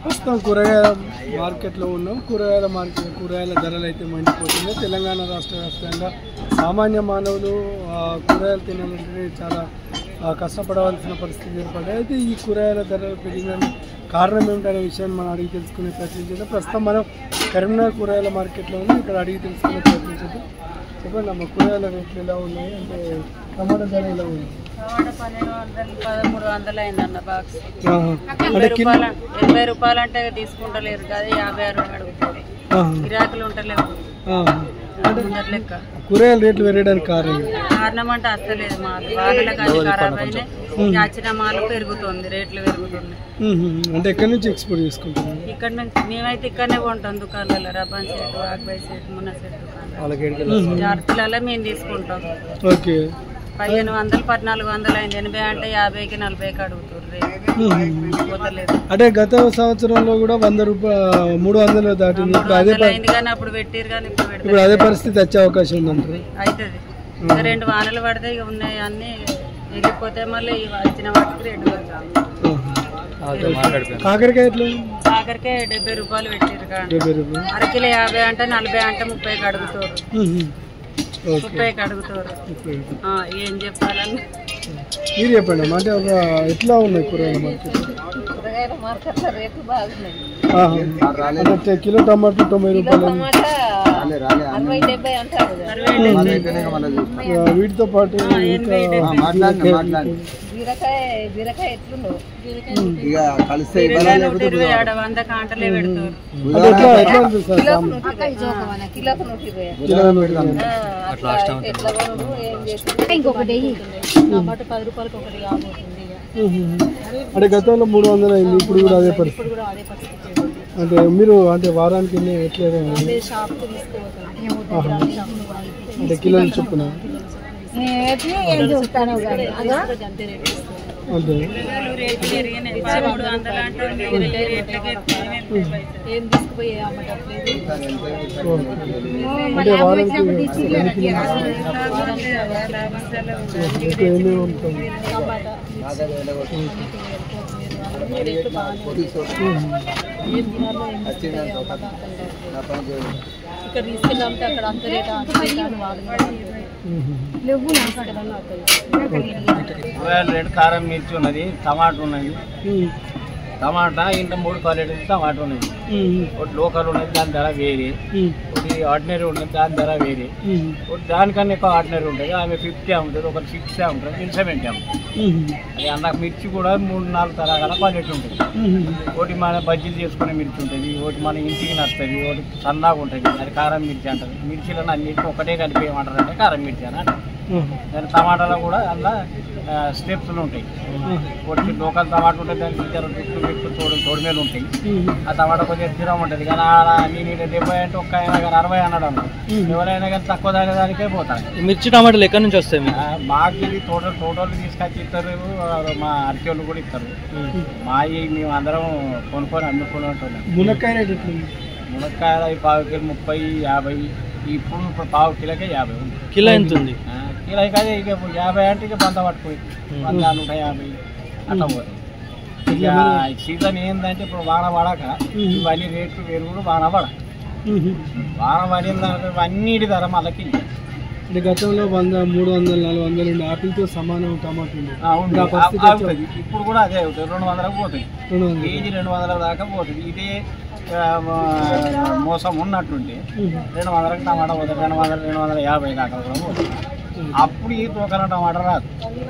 ప్రస్తుతం కూరగాయల మార్కెట్లో ఉన్నాం కూరగాయల మార్కెట్ కూరగాయల ధరలు అయితే మండిపోతున్నాయి తెలంగాణ రాష్ట్ర వ్యాప్తంగా సామాన్య మానవులు ఆ, కూరగాయలు తినాలంటే చాలా ఆ, కష్టపడవలసిన పరిస్థితి ఏర్పడ్డాయి అయితే ఈ కూరగాయల ధరలు పెరిగిన కారణం ఏమిటనే విషయాన్ని మనం అడిగి తెలుసుకునే ప్రయత్నం చేద్దాం ప్రస్తుతం మనం కరీంనగర్ కూరగాయల మార్కెట్లో ఉన్నాం ఇక్కడ అడిగి తెలుసుకునే ప్రయత్నం చేద్దాం చెప్పండి అమ్మ కూరగాయల రేట్లు ఎలా ఉన్నాయి అంటే టమాటా ధర ఎలా ఉంది టమాటా పన్నెండు వందలు పదమూడు వందలు అయిందన్న బాక్స్ ఆహా. ఎనభై అంటే కిలో రూపాయలు ఎనభై రూపాయలు అంటే తీసుకుంటలేరు కదా యాభై ఆరు అడుగుతారు ఆహా. గిరాకులు ఉంటలేవు ఆహా. ముందర లెక్క కూరగాయల రేట్లు పెరగడానికి కారణం ఏంటి? కారణం అంటే అస్తలేదు మాకు వానల కానీ ఖరాబ్ అయినాయి ఇక వచ్చిన మాలు పెరుగుతుంది రేట్లు పెరుగుతున్నాయి మ్మ్. అంటే ఎక్కడి నుంచి ఎక్స్పోర్ట్ చేసుకుంటున్నారు ఇక్కడ నుంచి మేమైతే ఇక్కడనే కొంటాం దుకాణాలలో రబ్బాన్ సెట్ వాగ్బాయ్ సెట్ మున్న సెట్ దుకాణాలు జాగ్రత్తలలో మేము తీసుకుంటాం ఓకే పదిహేను వందలు పద్నాలుగు వందలు అయింది ఎనభై అంటే యాభైకి నలభైకి అడుగుతారు రేటు మ్మ్. పోతలేదు అంటే గత సంవత్సరంలో కూడా వంద రూపాయలు మూడు వందలు దాటింది ఇప్పుడు అదే వందలు అయింది కానీ అప్పుడు పెట్టారు కానీ ఇప్పుడు పెడతారు ఇప్పుడు అదే పరిస్థితి వచ్చే అవకాశం ఉందంటారు అవుతుంది ఇంకా రెండు వానలు పడితే ఇక ఉన్నాయి అన్ని వెళ్ళిపోతే మళ్ళీ ఇవి వచ్చిన వాటికి రేటు పెంచాలి. కాకరకాయ ఎట్లా కాకరకాయ డెబ్బై రూపాయలు పెట్టారు కానీ డెబ్బై రూపాయలు అరకిలో యాభై అంటే నలభై అంటే ముప్పైకి అడుగుతారు మ్మ్. ఓకే ముప్పైకి అడుగుతారు ఓకే. ఆ, ఏం చెప్పాలని మీరు చెప్పండి అమ్మా. అంటే ఒక ఎట్లా ఉన్నాయి కూరగాయల మార్కెట్ కూరగాయల మార్కెట్లో రేట్లు బాగున్నాయి ఆహా. అంటే కిలో టమాటా తొంభై రూపాయలు అరవై డెబ్బై అంటారు ఆ, వీటితో పాటు ఇంకా బీరకాయ బీరకాయ ఎట్లుండవు ఇక కలిస్తే నూట ఇరవై ఆడ వంద కాంటలే పెడతారు అది ఎట్లా ఎట్లా అనిపిస్తుంది సాంబార్? కిలోకు నూట ఇరవై కిలో పెడతాను. అట్లా ఎట్లా కొనుడు ఏం చేసి ఇంకొకటి టమాటా పది రూపాయలకి ఒకటి కాబోతుంది ఇక. మ్మ్. అంటే గతంలో మూడు వందలు అయింది ఇప్పుడు కూడా అదే పరిస్థితి ఇప్పుడు కూడా అదే పరిస్థితి అంటే మీరు అంటే వారానికి ఎన్ని ఎట్లా షాప్కి తీసుకుపోతాం ఆహా. అంటే కిలోలు చొప్పున అంతే రేట్లు పెరిగినాయి పదమూడు వందలు అంటే మీరు రేట్లకి ఏం తీసుకుపోయి అమ్మటట్లేదు ఓకే. అంటే వారానికి ఎన్ని కిలోలు ఇంకా ఎన్ని ఉంటుంది ఇక్కడ తీసుకెళ్ళామంటే అక్కడ అంత రేట్ అంత రేట్ అని వాళ్ళు కూరగాయల రేటు కారం మిర్చి ఉన్నది టమాటా ఉన్నది టమాటా ఇంత మూడు క్వాలిటీ టమాటా ఉన్నది ఒకటి లోకల్ ఉన్నది దాని ధర వేరే ఒకటి ఆర్డినరీ ఉన్నది దాని ధర వేరే ఒకటి దానికన్నా ఎక్కువ ఆర్డినరీ ఉంటుంది ఆమె ఫిఫ్టీ అమ్ముతుంది ఒకటి సిక్స్టీ అమ్ముతుంది ఇది సెవెంటీ అమ్ముతుంది అది అన్న మిర్చి కూడా మూడు నాలుగు తరగల క్వాలిటీ ఉంటుంది ఒకటి మన బజ్జీలు చేసుకునే మిర్చి ఉంటుంది ఒకటి మన ఇంటికి నడుస్తుంది ఒకటి సన్నగా ఉంటుంది అది కారం మిర్చి అంటారు మిర్చిలో అన్నిటికీ ఒకటే కలిపి ఏమంటారు అంటే కారం మిర్చి అని అంటారు దాని టమాటాలో కూడా అందులో స్టెప్స్లు ఉంటాయి ఒకటి లోకల్ టమాటా ఉంటుంది దానికి ఇద్దరు చుట్టూ పెట్టు తోడు తోడుమేలు ఉంటాయి ఆ టమాటా కొద్దిగా స్థిరం ఉంటుంది కానీ ఆడ నేను ఈడ డెబ్బై అంటే ఒక్క అయినా కానీ అరవై అన్నాడు అన్నాడు ఎవరైనా కానీ తక్కువ దాని దానికే పోతాడు మిర్చి టమాటాలు ఎక్కడి నుంచి వస్తాయి మీకు ఆ, మాకు ఇది టోటల్ టోటల్ తీసుకొచ్చి ఇస్తారు ఆ, మా అరటి కూడా ఇస్తారు మా ఈ మేము అందరం కొనుక్కొని అమ్ముకుని ఉంటున్నాం మునక్కాయ రేట్ ఎట్లుంది మునక్కాయలు అవి పావు కిలో ముప్పై యాభై ఇప్పుడు ఇప్పుడు పావు కిలోకే యాభై ఉంది కిలో ఎంత ఉంది ఆ, కిలో కాదే ఇక ఇప్పుడు యాభై అంటే ఇక బంద పట్టుకోయి వంద నూట యాభై అట్లా పోతుంది ఇక సీజన్ ఏంటంటే ఇప్పుడు వాన పడక ఇవన్నీ రేట్లు పెరుగుడు వాన పడ వాన పడిన తర్వాత అన్నిటి ధర మళ్ళీ అంటే గతంలో వంద మూడు వందలు నాలుగు వందలు ఉండే ఆపిల్తో సమానం టమాటా ఉంది ఉంటుంది ఆ పరిస్థితి ఆ- అవుతుంది ఇప్పుడు కూడా అదే అవుతుంది రెండు వందలకు పోతుంది రెండు వందలు కేజీ రెండు వందల దాకా పోతుంది ఇదే ఆ, మ- మోసం ఉన్నట్టుంటే రెండు వందలకు టమాటా పోతుంది రెండు వందల రెండు వందల యాభై దాకా కూడా పోతుంది అప్పుడు ఈ తోకల టమాటా రాదు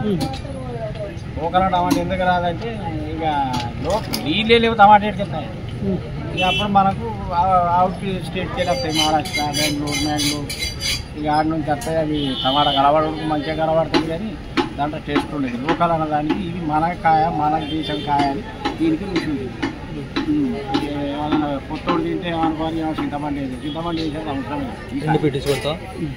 తోకల టమాటా ఎందుకు రాదంటే ఇక లో నీళ్ళే లేవు టమాటా ఎట్టుకెళ్తాయి ఇక అప్పుడు మనకు ఆ- అవుట్ స్టేట్కి వస్తాయి మహారాష్ట్ర బెంగళూరు మ్యాంగ్లూరు ఇక ఆడ నుంచి వస్తాయి అవి టమాటా కలవడానికి మంచిగా కలవడుతుంది కానీ దాంట్లో టేస్ట్ ఉండేది లోకల్ అన్నదానికి ఇది మన కాయ మన దేశం కాయ అని దీనికి రుచి ఉంటుంది ఉమ్. ఇక ఏమన్నా కొత్తోడు తింటే ఏమనుకోవాలి ఏమో చింతపండు వేసి చింతపండు వేసేది అవసరం లేదు ఈ ఎండు కాయ. పెట్టేసి కొడతా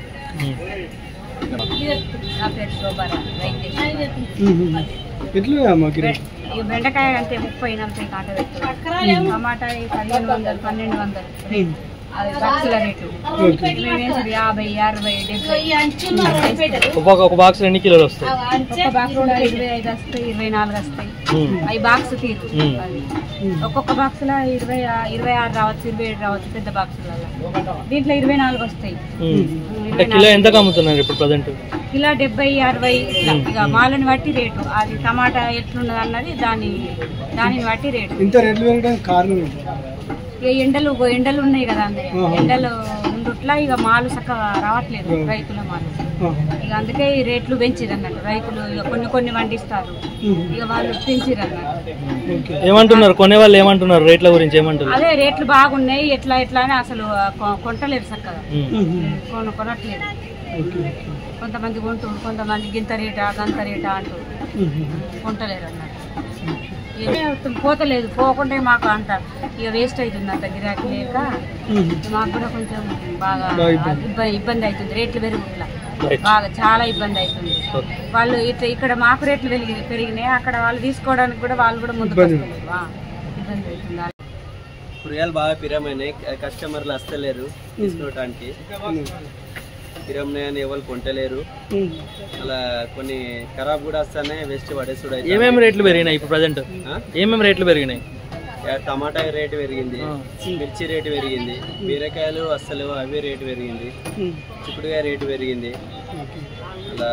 నా పేరు శోభారాణి వైద్య ఎట్లా మాకు ఈ బెండకాయ అంటే ముప్పై నలభై కాట పెట్టుకోవాలి టమాటా ఈ పదిహేను వందలు పన్నెండు వందలు రేట్ అది బాక్సుల రేటు మేము వేసేది యాభై అరవై డెబ్బై ఒక్కొక్క ఒక బాక్స్ ఎన్ని కిలోలు వస్తాయి ఒక్క బాక్స్ లో ఇరవై ఐదు వస్తాయి ఇరవై నాలుగు వస్తాయి ఉమ్. అవి బాక్స్ తీరు మ్మ్. అది. ఒక్కొక్క బాక్స్ లో ఇరవై ఆ- ఇరవై ఆరు రావచ్చు ఇరవై ఏడు రావచ్చు పెద్ద బాక్సులలో దీంట్లో ఇరవై నాలుగు వస్తాయి ఉమ్. ఇరవై అంటే కిలో ఎంతకు అమ్ముతున్నారు ఇప్పుడు ప్రజెంట్ కిలో డెబ్బై అరవై ఇట్లా ఇక మాలని బట్టి రేటు అది టమాటా ఎట్లున్నది అన్నది దాని దానిని బట్టి రేటు ఇంత రేట్లు పెరగడానికి కారణం ఏంటి ఇక ఎండలు ఎండలు ఉన్నాయి కదా అన్నయ్య ఎండలు ఉండుట్లా ఇక మాలు చక్కగా రావట్లేదు రైతుల మాలు ఇక అందుకే ఈ రేట్లు పెంచిరు అన్నట్టు రైతులు ఇక కొన్ని కొన్ని పండిస్తారు ఇక వాళ్ళు పెంచిరు అన్నట్టు ఏమంటున్నారు కొనే వాళ్ళు ఏమంటున్నారు రేట్ల గురించి ఏమంటున్నారు అదే రేట్లు బాగున్నాయి ఎట్లా ఎట్లా అని అసలు కొ- కొంటలేరు చక్కగా ఉమ్. కొన కొనట్లేదు కొంతమంది కొంటారు కొంతమంది గింత రేటా గంత రేటా అంటారు కొంటలేరు అన్నట్టు ఏమీ అవుతుంది, పోతలేదు పోకుంటే మాకు అంటారు ఇక వేస్ట్ అవుతుంది అంత గిరాకీ లేక మాకు కూడా కొంచెం బాగా ఇబ్బంది ఇబ్బంది అవుతుంది రేట్లు పెరుగుట్లా బాగా చాలా ఇబ్బంది అవుతుంది వాళ్ళు ఇట్లా ఇక్కడ మాకు రేట్లు పెరిగి పెరిగినాయి అక్కడ వాళ్ళు తీసుకోవడానికి కూడా వాళ్ళు కూడా ముందుకు వస్తలేరు. ఆ, ఇబ్బంది అవుతుంది కూరగాయలు బాగా పిరమైనాయి కస్టమర్లు వస్తలేరు తీసుకోవటానికి పిరమైనాయని ఎవరు కొంటలేరు అలా కొన్ని ఖరాబ్ కూడా వస్తున్నాయి వేస్ట్ పడేసుడు అయితే ఏమేమి రేట్లు పెరిగినాయి ఇప్పుడు ప్రజెంట్ ఏమేమి రేట్లు పెరిగినాయి టమాటా రేటు పెరిగింది మిర్చి రేటు పెరిగింది బీరకాయలు అస్సలు అవి రేటు పెరిగింది చిక్కుడుకాయ రేటు పెరిగింది అలా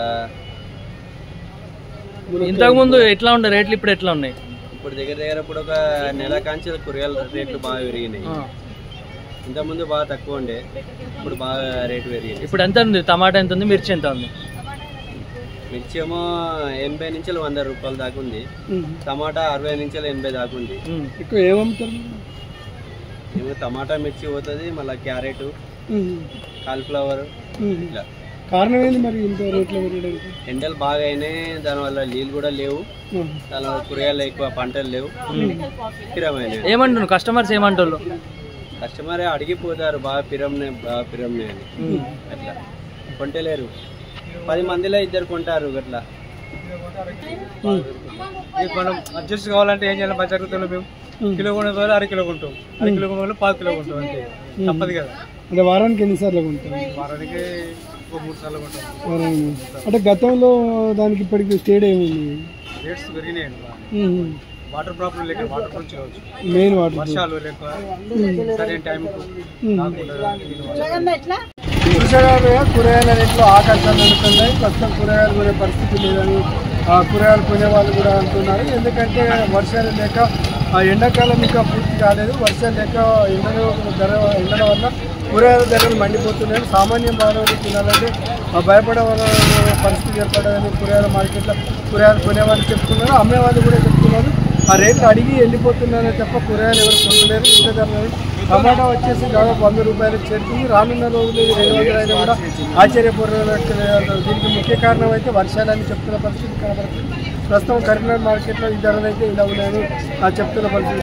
ఇంతకు ముందు ఎట్లా ఉండే రేట్లు ఇప్పుడు ఎట్లా ఉన్నాయి ఇప్పుడు దగ్గర దగ్గర ఇప్పుడు ఒక నెల కాంచి కూరగాయల రేట్లు బాగా పెరిగినాయి ఆ. ఇంతకుముందు బాగా తక్కువ ఉండే ఇప్పుడు బాగా రేటు పెరిగింది ఇప్పుడు ఎంత ఉంది టమాటా ఎంత ఉంది మిర్చి ఎంత ఉంది మిర్చి ఏమో ఎనభై నుంచి వంద రూపాయల దాకా ఉంది టమాటా అరవై నుంచి ఎనభై దాకా ఉంది ఉమ్. ఎక్కువ ఏమమ్ముతారు ఏమో టమాటా మిర్చి పోతుంది మళ్ళీ క్యారెట్ మ్మ్. కాలీఫ్లవర్ మ్మ్. ఇట్లా కారణం ఏంది మరి ఇంత రేట్లు పెరగడానికి ఎండలు బాగా అయినాయి దానివల్ల నీళ్ళు కూడా లేవు మ్మ్. దానివల్ల కూరగాయలు ఎక్కువ పంటలు లేవు స్థిరమైన ఏమంటున్నారు కస్టమర్స్ ఏమంటారు కస్టమరే అడిగిపోతారు బాగా పిరమ్నే బాగా పిరమ్నే అని అట్లా కొంటలేరు పది మందిలో ఇద్దరు కొంటారు అట్లా మనం అడ్జస్ట్ కావాలంటే ఏం చేయాలి బజార్లో మేము కిలో కొనే వాళ్ళు అర కిలో కొంటాం అర కిలో కొనే వాళ్ళు పావు కిలో కొంటాం అంతే తప్పదు కదా అంటే వారానికి ఎన్నిసార్లు కొంటారు వారానికి ఒక మూడు సార్లు కొంటాం వారానికి అంటే గతంలో దానికి ఇప్పటికి స్టేడ్ ఏమైంది రేట్స్ పెరిగినాయండి బాగా. మ్మ్. వాటర్ ప్రాబ్లం లేక వాటర్ నుంచి కావచ్చు మెయిన్ వాటర్ వర్షాలు లేక సరైన టైంకు రాకుండా చూసారా కూరగాయల రేట్లు ఆకాశాలు అనుకున్నాయి ప్రస్తుతం కూరగాయలు కొనే పరిస్థితి లేదని ఆ కూరగాయలు కొనే వాళ్ళు కూడా అంటున్నారు ఎందుకంటే వర్షాలు లేక ఆ ఎండాకాలం ఇంకా పూర్తి కాలేదు వర్షాలు లేక ఎండలు ధర ఎండల వల్ల కూరగాయల ధరలు మండిపోతున్నాయి సామాన్య మానవులు తినాలంటే ఆ భయపడే వాళ్ళ పరిస్థితి ఏర్పడదని కూరగాయల మార్కెట్లో కూరగాయలు కొనే వాళ్ళు చెప్తున్నారు అమ్మే వాళ్ళు కూడా చెప్తున్నారు ఆ రేట్లు అడిగి వెళ్ళిపోతున్నారని తప్ప కూరగాయలు ఎవరు కొనలేరు ఇంత ధరలు టమాటా వచ్చేసి దాదాపు వంద రూపాయలకు చేరుతుంది రానున్న రోజులు ఇది రెండు వందలు అయినా కూడా ఆశ్చర్యపూర్వక దీనికి ముఖ్య కారణం అయితే వర్షాలని చెప్తున్న పరిస్థితి కనబడుతుంది ప్రస్తుతం కరీంనగర్ మార్కెట్లో ఈ ధరలు అయితే ఇలా ఉన్నాయని ఆ చెప్తున్న పరిస్థితి